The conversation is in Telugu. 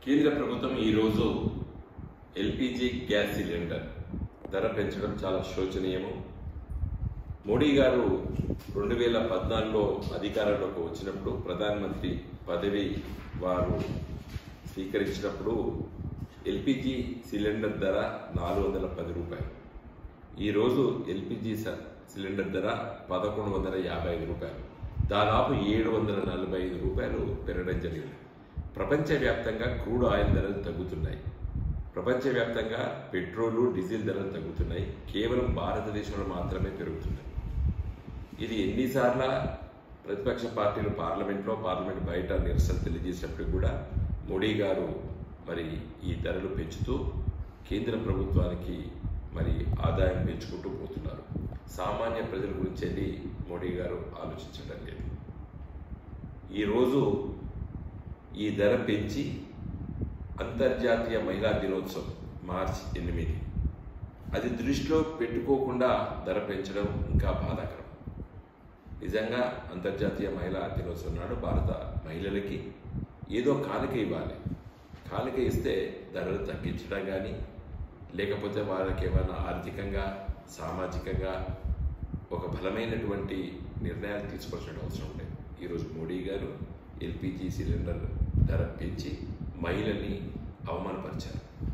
కేంద్ర ప్రభుత్వం ఈరోజు ఎల్పిజి గ్యాస్ సిలిండర్ ధర పెంచడం చాలా శోచనీయము మోడీ గారు రెండు వేల పద్నాలుగులో అధికారంలోకి వచ్చినప్పుడు ప్రధానమంత్రి పదవి వారు స్వీకరించినప్పుడు ఎల్పిజి సిలిండర్ ధర నాలుగు వందల పది రూపాయలు ఈరోజు ఎల్పిజి స- సిలిండర్ ధర పదకొండు వందల యాభై ఐదు రూపాయలు దాదాపు ఏడు వందల నలభై ఐదు రూపాయలు పెరగడం జరిగింది ప్రపంచవ్యాప్తంగా క్రూడ్ ఆయిల్ ధరలు తగ్గుతున్నాయి ప్రపంచవ్యాప్తంగా పెట్రోలు డీజిల్ ధరలు తగ్గుతున్నాయి కేవలం భారతదేశంలో మాత్రమే పెరుగుతున్నాయి ఇది ఎన్నిసార్లు ప్రతిపక్ష పార్టీలు పార్లమెంట్లో పార్లమెంట్ బయట నిరసన తెలియజేసినప్పటికీ కూడా మోడీ గారు మరి ఈ ధరలు పెంచుతూ కేంద్ర ప్రభుత్వానికి మరి ఆదాయం పెంచుకుంటూ పోతున్నారు సామాన్య ప్రజల గురించి వెళ్ళి మోడీ గారు ఆలోచించడం లేదు ఈరోజు ఈ ధర పెంచి అంతర్జాతీయ మహిళా దినోత్సవం మార్చి ఎనిమిది అది దృష్టిలో పెట్టుకోకుండా ధర పెంచడం ఇంకా బాధాకరం నిజంగా అంతర్జాతీయ మహిళా దినోత్సవం నాడు భారత మహిళలకి ఏదో కానుక ఇవ్వాలి కానుక ఇస్తే ధరలు తగ్గించడం కానీ లేకపోతే వాళ్ళకి ఏమైనా ఆర్థికంగా సామాజికంగా ఒక బలమైనటువంటి నిర్ణయాలు తీసుకోవాల్సిన అవసరం ఉండేది ఈరోజు మోడీ గారు ఎల్పిజి సిలిండర్ ధర పెంచి మహిళల్ని అవమానపరిచారు